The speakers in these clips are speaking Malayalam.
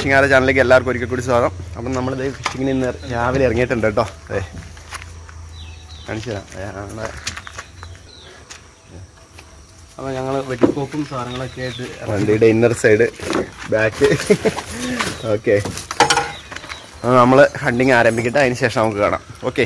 ഫിഷിംഗ് ആര ചാനലിലേക്ക് എല്ലാവർക്കും ഒരിക്കൽ കൂടി സ്വാഗതം അപ്പം നമ്മളിത് ഫിഷിങ്ങിന് ഇന്ന് രാവിലെ ഇറങ്ങിയിട്ടുണ്ട് കേട്ടോ അതെ കാണിച്ചു തരാം ദേ, ഞങ്ങളുടെ അപ്പോൾ ഞങ്ങൾ വെട്ടിക്കോപ്പും സാധനങ്ങളൊക്കെ ആയിട്ട് വണ്ടിയുടെ ഇന്നർ സൈഡ് ബാക്ക് ഓക്കെ അപ്പോൾ നമ്മൾ ഹണ്ടിങ് ആരംഭിക്കട്ടെ അതിന് ശേഷം നമുക്ക് കാണാം ഓക്കെ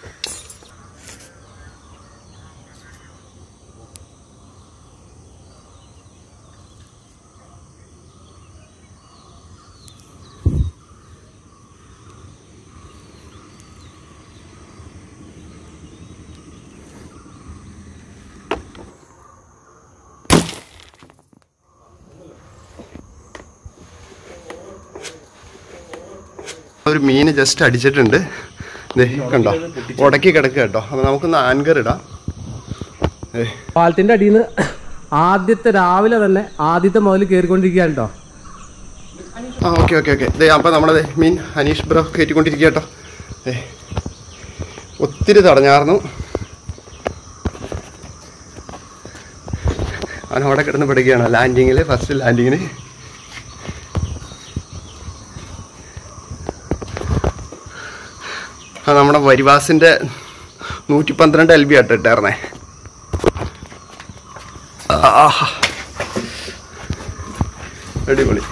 ഒരു മീൻ ജസ്റ്റ് അടിച്ചിട്ടുണ്ട് ദേ, കണ്ടോ ഉടക്കി കിടക്കുക കേട്ടോ അപ്പോൾ നമുക്കൊന്ന് ആൻകർ ഇടാം ദേ, പാലത്തിന്റെ അടിയിൽ നിന്ന് ആദ്യത്തെ രാവിലെ തന്നെ ആദ്യത്തെ മുതൽ കയറിക്കൊണ്ടിരിക്കുകയാണ് കേട്ടോ ആ ഓക്കെ ഓക്കെ ഓക്കെ ദേ അപ്പോൾ നമ്മുടെ മീൻ ഹനീഷ് ബ്രോ കയറ്റിക്കൊണ്ടിരിക്കുക കേട്ടോ ദേ, ഒത്തിരി തടഞ്ഞായിരുന്നു അവൻ അവിടെ കിടന്ന് പിടിക്കുകയാണ് ലാൻഡിങ്ങിൽ ഫസ്റ്റ് ലാൻഡിങ്ങിന് ആ നമ്മുടെ വരിവാസിൻ്റെ നൂറ്റി പന്ത്രണ്ട് എൽ ബി ആട്ടോ ഇട്ടായിരുന്നേ ആഹാ. അടിപൊളി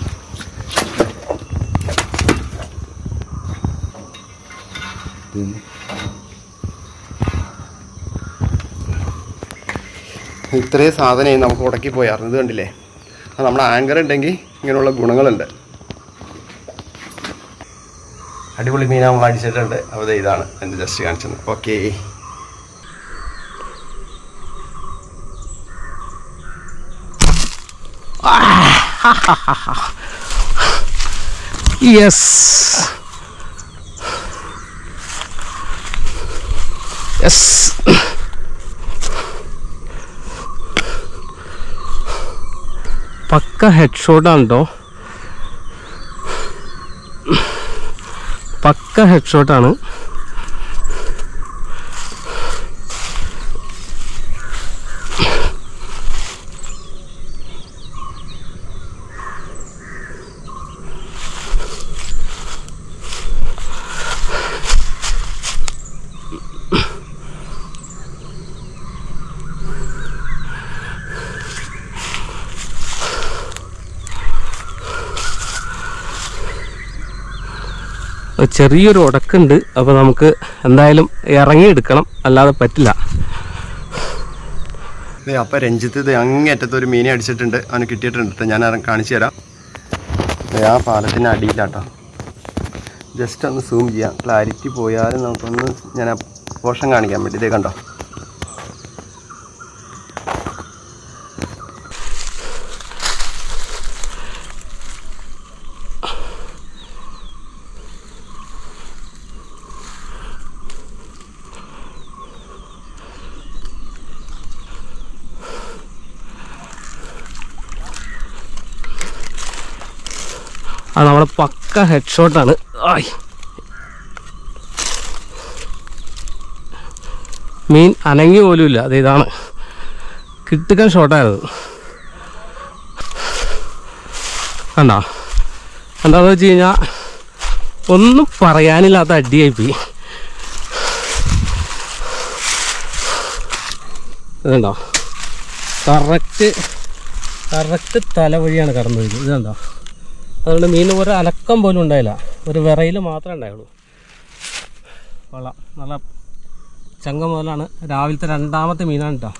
ഇത്രയും സാധനം നമുക്ക് ഉടക്കി പോയായിരുന്നു ഇത് കണ്ടില്ലേ അത് നമ്മുടെ ആങ്കർ ഉണ്ടെങ്കിൽ ഇങ്ങനെയുള്ള ഗുണങ്ങളുണ്ട് അടിപൊളി മീൻ നമ്മൾ അടിച്ചിട്ടുണ്ട് അപ്പോൾ ദേ ഇതാണ് എൻ്റെ ജസ്റ്റ് കാണിച്ചത് okay yes yes pakka head ഷോട്ടാണ് കേട്ടോ പക്ക ഹെഡ് ഷോട്ടാണ് ചെറിയൊരു ഉടക്കുണ്ട് അപ്പോൾ നമുക്ക് എന്തായാലും ഇറങ്ങിയെടുക്കണം അല്ലാതെ പറ്റില്ല ദേ അപ്പം രഞ്ജിത്ത് ഇത് അങ്ങേറ്റത്ത് ഒരു മീനെ അടിച്ചിട്ടുണ്ട് അവന് കിട്ടിയിട്ടുണ്ട് ട്ടോ. ഞാൻ അത് കാണിച്ചു തരാം ദേ ആ പാലത്തിൻ്റെ അടിയിലാട്ടോ ജസ്റ്റ് ഒന്ന് സൂം ചെയ്യാം ക്ലാരിറ്റി പോയാലും നമുക്കൊന്ന് ഞാൻ ആ പോഷൻ കാണിക്കാൻ വേണ്ടി ഇതേ കണ്ടോ അത് നമ്മുടെ പക്ക ഹെഡ് ഷോട്ടാണ് ആയ് മീൻ അനങ്ങി പോലുമില്ല അത് ഇതാണ് കിട്ടുക്കൻ ഷോട്ടായിരുന്നു കണ്ടോ എന്താണെന്ന് വെച്ച് കഴിഞ്ഞാൽ ഒന്നും പറയാനില്ലാത്ത അടിയായിപ്പോയി ഇതുണ്ടോ കറക്റ്റ് കറക്റ്റ് തല വഴിയാണ് കടന്നു പോയത് ഇതുണ്ടോ അതുകൊണ്ട് മീൻ ഒരു അലക്കം പോലും ഉണ്ടായില്ല ഒരു വിറയിൽ മാത്രമേ ഉണ്ടായുള്ളൂ കൊള്ളാം നല്ല ചങ്ക മുതലാണ് രാവിലത്തെ രണ്ടാമത്തെ മീനാണ് കേട്ടോ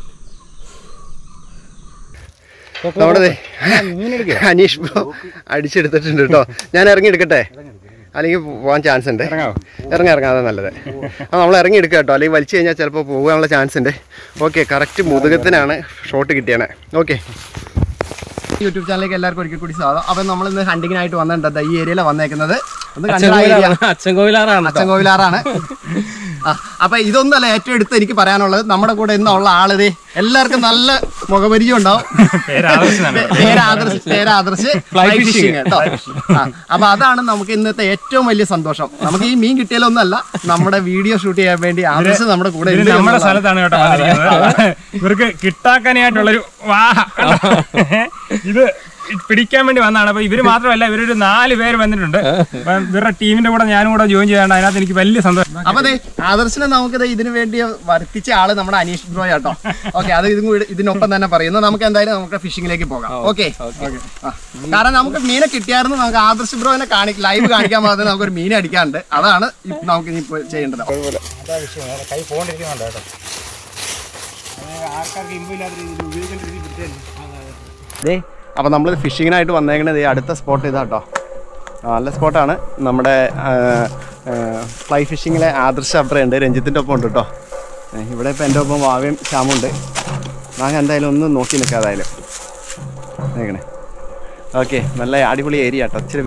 നമ്മുടെ ദേ അനീഷ് ബ്രോ അടിച്ചെടുത്തിട്ടുണ്ട് കേട്ടോ ഞാൻ ഇറങ്ങി എടുക്കട്ടെ അല്ലെങ്കിൽ പോകാൻ ചാൻസ് ഉണ്ട് ഇറങ്ങി ഇറങ്ങാം അതാ നല്ലത് ആ നമ്മൾ ഇറങ്ങി എടുക്കുക കേട്ടോ അല്ലെങ്കിൽ വലിച്ചു കഴിഞ്ഞാൽ ചിലപ്പോൾ പോകാനുള്ള ചാൻസ് ഉണ്ട് ഓക്കെ കറക്റ്റ് മുതുകത്തിനാണ് ഷോട്ട് കിട്ടിയാണ് ഓക്കെ യൂട്യൂബ് ചാനലിലേക്ക് എല്ലാവർക്കും ഒരിക്കൽ കൂടി സ്വാഗതം അപ്പം നമ്മൾ ഇന്ന് ഹണ്ടിങ്ങിനായിട്ട് വന്നിട്ടുണ്ട് ഈ ഏരിയയിലാണ് വന്നേക്കുന്നത് ഒന്ന് കണ്ടാ ഏരിയ അച്ചൻകോവിലാറാണ് അച്ചൻകോവിലാറാണ് ആ അപ്പൊ ഇതൊന്നല്ല ഏറ്റവും എടുത്ത് എനിക്ക് പറയാനുള്ളത് നമ്മുടെ കൂടെ ഇന്നുള്ള ആളിത് എല്ലാവർക്കും നല്ല മുഖപരിചയം ഉണ്ടാവും പേരാദർശ് പേരാദർശ് ഫ്ലൈ ഫിഷിംഗ് കേട്ടോ ആ, അപ്പൊ അതാണ് നമുക്ക് ഇന്നത്തെ ഏറ്റവും വലിയ സന്തോഷം നമുക്ക് ഈ മീൻ കിട്ടിയാലൊന്നല്ല നമ്മുടെ വീഡിയോ ഷൂട്ട് ചെയ്യാൻ വേണ്ടി ആദർശ് നമ്മുടെ കൂടെ ഇത് ഉണ്ട് നമ്മുടെ എന്നുള്ളതാണ്. സ്ഥലത്താണ് കേട്ടോ വന്നിരിക്കുന്നത് ഇവർക്ക് കിട്ടാക്കാനായിട്ടുള്ളൊരു വാ ഇത് പിടിക്കാൻ വേണ്ടി വന്നതാണ് അപ്പൊ ഇവര് മാത്രമല്ല ഇവരൊരു നാല് പേര് വന്നിട്ടുണ്ട് അപ്പൊ ഇവരുടെ ടീമിന്റെ കൂടെ ഞാനും കൂടെ ജോയിൻ ചെയ്താണ് അതിനകത്ത് എനിക്ക് വലിയ സന്തോഷം അപ്പൊ അതെ ആദർശനെ നമുക്ക് ഇതിനു വേണ്ടി വർത്തിച്ച ആള് നമ്മുടെ അനീഷ് ബ്രോ ആട്ടോ ഓക്കെ അത് ഇതും കൂടി ഇതിനൊപ്പം തന്നെ പറയുന്നു നമുക്ക് എന്തായാലും നമുക്ക് ഫിഷിംഗിലേക്ക് പോകാം ഓക്കെ കാരണം നമുക്ക് മീനെ കിട്ടിയായിരുന്നു നമുക്ക് ആദർശ് ബ്രോനെ കാണി ലൈവ് കാണിക്കാൻ മാത്രമേ നമുക്ക് ഒരു മീനെ അടിക്കാനുണ്ട് അതാണ് ഇപ്പൊ നമുക്ക് ഇനി ഇപ്പൊ ചെയ്യേണ്ടത് കൈ പോണ്ടിരിക്കുന്നുണ്ട് കേട്ടോ ആൾക്കാർക്ക് ഇമ്പില്ലാത്ത രീതിയിൽ ഉപയോഗിക്കേണ്ട രീതിയിൽ പിടിച്ചല്ലേ അപ്പോൾ നമ്മൾ ഫിഷിങ്ങിനായിട്ട് വന്നേക്കണത് ഈ അടുത്ത സ്പോട്ട് ഇതാട്ടോ ആ, നല്ല സ്പോട്ടാണ് നമ്മുടെ ഫ്ലൈ ഫിഷിങ്ങിലെ ആദർശ അബ്രയുണ്ട് രഞ്ജിത്തിൻ്റെ ഒപ്പം ഉണ്ട് കേട്ടോ ഏ, ഇവിടെ ഇപ്പോൾ എൻ്റെ ഒപ്പം വാവയും ശ്യാമുണ്ട് നാங்கள் എന്തായാലും ഒന്ന് നോക്കി നിൽക്കാതായാലും നോക്കണേ ഓക്കെ നല്ല അടിപൊളി ഏരിയ കേട്ടോ ഇച്ചിരി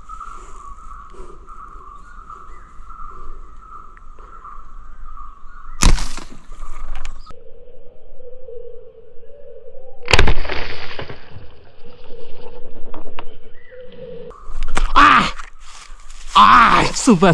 സൂപ്പർ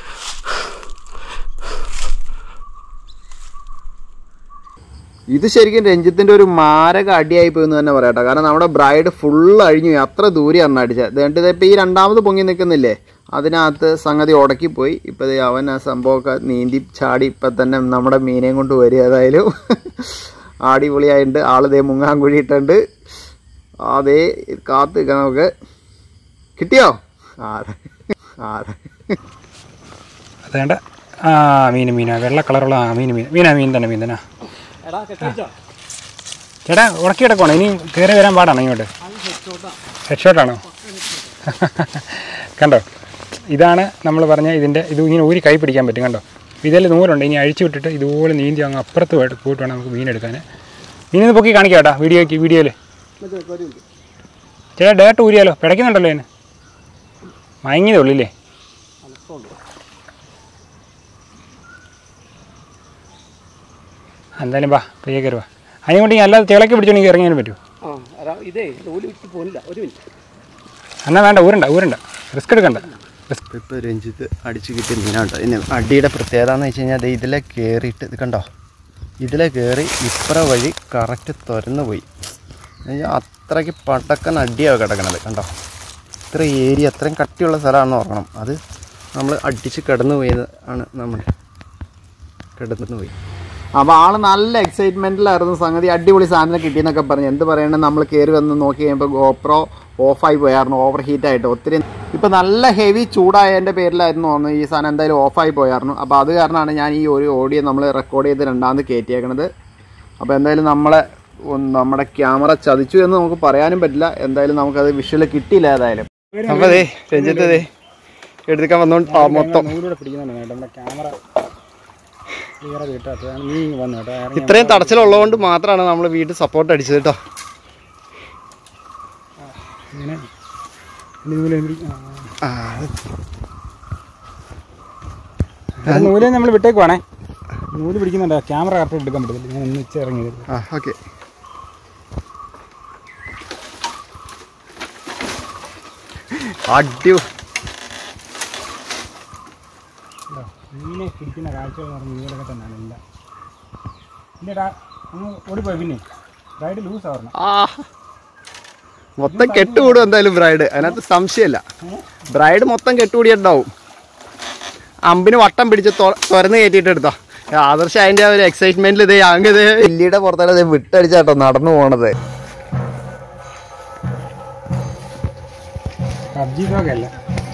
ഇത് ശരിക്കും രഞ്ജിത്തിന്റെ ഒരു മാരക അടിയായി പോയി എന്ന് തന്നെ പറയാട്ടോ കാരണം നമ്മുടെ ബ്രൈഡ് ഫുൾ അഴിഞ്ഞു പോയി അത്ര ദൂരെയാണ് അടിച്ചത് അതുകൊണ്ട് ഇതിപ്പോൾ ഈ രണ്ടാമത് പൊങ്ങി നിൽക്കുന്നില്ലേ അതിനകത്ത് സംഗതി ഉടക്കിപ്പോയി ഇപ്പം ദേ അവൻ ആ സംഭവമൊക്കെ നീന്തി ചാടി ഇപ്പം തന്നെ നമ്മുടെ മീനെയും കൊണ്ട് വരിക ഏതായാലും അടിപൊളിയായിട്ടുണ്ട് ആള് ദേ മുങ്ങാൻ കുഴിയിട്ടുണ്ട് അതേ കാത്ത് നിൽക്കാം നമുക്ക് കിട്ടിയോ ആടെ ആടെ അതേണ്ട ആ മീൻ മീനാ വെള്ള കളറുള്ള ആ മീൻ മീൻ മീനാ മീൻ തന്നെ മീൻ തന്നെ എടാ കെട്ടിച്ചോ ചേട്ടാ ഉടക്കി കിടക്കുവാണോ ഇനി കയറി വരാൻ പാടാണോ ഇങ്ങോട്ട് ഹെഡ്ഷോട്ടാണോ കണ്ടോ ഇതാണ് നമ്മൾ പറഞ്ഞ ഇതിൻ്റെ ഇത് ഇങ്ങനെ ഊരി കൈ പിടിക്കാൻ പറ്റും കണ്ടോ ഇതിൽ നൂലുണ്ട് ഇനി അഴിച്ചു വിട്ടിട്ട് ഇതുപോലെ നീന്തി അങ്ങ് അപ്പുറത്ത് പോയിട്ട് പോയിട്ട് വേണം നമുക്ക് മീൻ എടുക്കാൻ മീനിന്ന് പൊക്കി കാണിക്കാം കേട്ടോ വീഡിയോയ്ക്ക് വീഡിയോയിൽ ചേട്ടാ ഡേട്ട് ഊരിയാലോ പിടയ്ക്കുന്നുണ്ടല്ലോ അതിന് മയങ്ങിയതേ ഉള്ളില്ലേ എന്തായാലും വാ പയ്യെ കയറി വാ അതിനുകൊണ്ട് ഈ അല്ലാതെ തിളക്കി പിടിച്ചോണ്ടെങ്കിൽ ഇറങ്ങാനും പറ്റുമോ ആ അതാ ഇതേ നൂല് വിറ്റ് പോണില്ല ഒരു മിനിറ്റ് എന്നാൽ വേണ്ട ഊരണ്ട ഊരണ്ട റിസ്ക് എടുക്കണ്ട റിസ്ക് ഇപ്പോൾ രഞ്ജിത്ത് അടിച്ച് കിട്ടിയ മീനാട്ടോ ഇനി അടിയുടെ പ്രത്യേകത എന്ന് വെച്ച് കഴിഞ്ഞാൽ ദേ ഇതിലെ കയറിയിട്ട് ഇത് കണ്ടോ ഇതിലെ കയറി ഇപ്പറ വഴി കറക്റ്റ് തുരന്ന് പോയി എന്നുവെച്ചാൽ അത്രയ്ക്ക് പടക്കൻ അടിയാണ് കിടക്കണത് കണ്ടോ ഇത്ര ഏരിയ അത്രയും കട്ടിയുള്ള സ്ഥലമാണെന്ന് ഓർക്കണം അത് നമ്മൾ അടിച്ച് കിടന്നു പോയത് ആണ് നമ്മൾ കിടന്നു പോയി അപ്പോൾ ആൾ നല്ല എക്സൈറ്റ്മെൻറ്റിലായിരുന്നു സംഗതി അടിപൊളി സാധനം കിട്ടിയെന്നൊക്കെ പറഞ്ഞു എന്ത് പറയണത് നമ്മൾ കയറി വന്ന് നോക്കി കഴിയുമ്പോൾ ഗോപ്രോ ഓഫായി പോയായിരുന്നു ഓവർ ഹീറ്റായിട്ട് ഒത്തിരി ഇപ്പം നല്ല ഹെവി ചൂടായതിൻ്റെ പേരിലായിരുന്നു തോന്നുന്നു ഈ സാധനം എന്തായാലും ഓഫായി പോയായിരുന്നു അപ്പോൾ അത് കാരണമാണ് ഞാൻ ഈ ഒരു ഓഡിയോ നമ്മൾ റെക്കോർഡ് ചെയ്ത് രണ്ടാമത് കയറ്റിയേക്കണത് അപ്പോൾ എന്തായാലും നമ്മളെ ഒന്ന് നമ്മുടെ ക്യാമറ ചതിച്ചു എന്ന് നമുക്ക് പറയാനും പറ്റില്ല എന്തായാലും നമുക്കത് വിഷ്വൽ കിട്ടിയില്ല ഏതായാലും അപ്പോൾ അതെ രഞ്ജിത്ത് അതെ എടുക്കാൻ വന്നോണ്ട് ആ, മൊത്തം നൂലൂടെ പിടിക്കുന്നുണ്ട് കേട്ടോ നമ്മുടെ ക്യാമറ ക്ലിയർ കിട്ടാത്തതാണ് നീ ഇങ്ങ് വന്നു കേട്ടോ ഇറങ്ങി ഇത്രയും തടച്ചിലുള്ളതുകൊണ്ട് മാത്രമാണ് നമ്മൾ വീട്ടിൽ സപ്പോർട്ട് അടിച്ചത് കേട്ടോ ഇങ്ങനെ ഇനി നൂല് പിടി- ആ. ആ, നൂല് നമ്മൾ വിട്ടേക്കുവാണേ നൂല് പിടിക്കുന്നുണ്ട് ക്യാമറ കറക്റ്റ് എടുക്കാൻ പറ്റത്തില്ല ഞാൻ ഒന്ന് ഇച്ചിരി ഇറങ്ങിയത് ആ ഓക്കെ അടി മീനെ പിടിക്കുന്ന കാഴ്ചകൾ എന്ന് പറഞ്ഞാൽ മീനൊക്കെ തന്നെയാണ് എല്ലാം ഇല്ലടാ അങ്ങ് ഓടിപ്പോയി പിന്നെ റൈഡ് ലൂസ് ആവണം ആ മൊത്തം കെട്ടുകൂടും എന്തായാലും ബ്രൈഡ് അതിനകത്ത് സംശയമില്ല ബ്രൈഡ് മൊത്തം കെട്ടുകൂടിയിട്ടുണ്ടാവും അമ്പിന് വട്ടം പിടിച്ച് തൊ- തുറന്ന് കയറ്റിയിട്ട് എടുത്തോ ആദർശ അതിന്റെ ആ ഒരു എക്സൈറ്റ്മെന്റിൽ ഇത് അങ്ങ് ഇത് ഇല്ലിയുടെ പുറത്താണ് ഇത് വിട്ടടിച്ചാട്ടോ നടന്നു പോണത് പബ്ജി ഡോഗ് അല്ല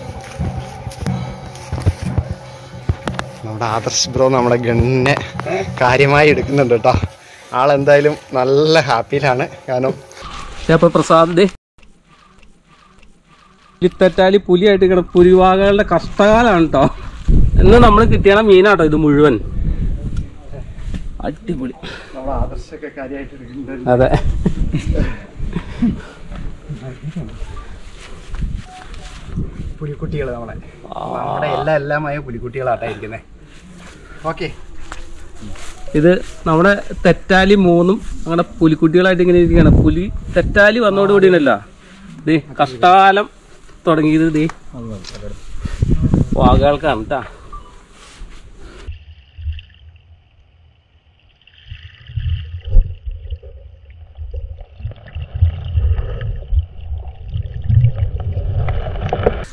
നമ്മുടെ ആദർശ് ബ്രോ നമ്മുടെ ഗണ്ണിനെ കാര്യമായി എടുക്കുന്നുണ്ട് കേട്ടോ ആളെന്തായാലും നല്ല ഹാപ്പിയിലാണ് കാരണം അപ്പൊ പ്രസാദ് ദേ തെറ്റാലി പുലിയായിട്ട് കിട പുലിവാകളുടെ കഷ്ടകാലാണ് കേട്ടോ ഇന്ന് നമ്മൾ കിട്ടിയ മീനാട്ടോ ഇത് മുഴുവൻ അടിപൊളി നമ്മുടെ ആദർശൊക്കെ കാര്യമായിട്ട് എടുക്കുന്നുണ്ട് അതെ പുലിക്കുട്ടികൾ നമ്മളെ നമ്മുടെ എല്ലാ എല്ലാമായ പുലിക്കുട്ടികളാട്ടായിരിക്കുന്നത് ഓക്കെ ഇത് നമ്മുടെ തെറ്റാലി മൂന്നും അങ്ങനെ പുലിക്കുട്ടികളായിട്ട് ഇങ്ങനെ ഇരിക്കുകയാണ് പുലി തെറ്റാലി വന്നോടുകൂടിയല്ല ദേ കഷ്ടകാലം തുടങ്ങിയത് ദേ വാഗകൾക്കാണ് കേട്ടാ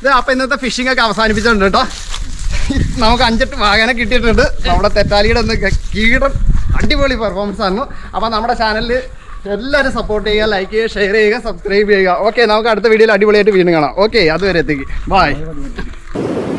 ഇത് അപ്പോൾ ഇന്നത്തെ ഫിഷിംഗ് ഒക്കെ അവസാനിപ്പിച്ചിട്ടുണ്ട് കേട്ടോ നമുക്ക് അഞ്ചെട്ട് വാഹനം കിട്ടിയിട്ടുണ്ട് നമ്മുടെ തെറ്റാലിയുടെ ഒന്ന് കീടം അടിപൊളി പെർഫോമൻസ് ആയിരുന്നു അപ്പോൾ നമ്മുടെ ചാനലിൽ എല്ലാവരും സപ്പോർട്ട് ചെയ്യുക ലൈക്ക് ചെയ്യുക ഷെയർ ചെയ്യുക സബ്സ്ക്രൈബ് ചെയ്യുക ഓക്കെ നമുക്ക് അടുത്ത വീഡിയോയിൽ അടിപൊളിയായിട്ട് വീണ്ടും കാണാം ഓക്കെ അതുവരെ എത്തിക്കും ബായ്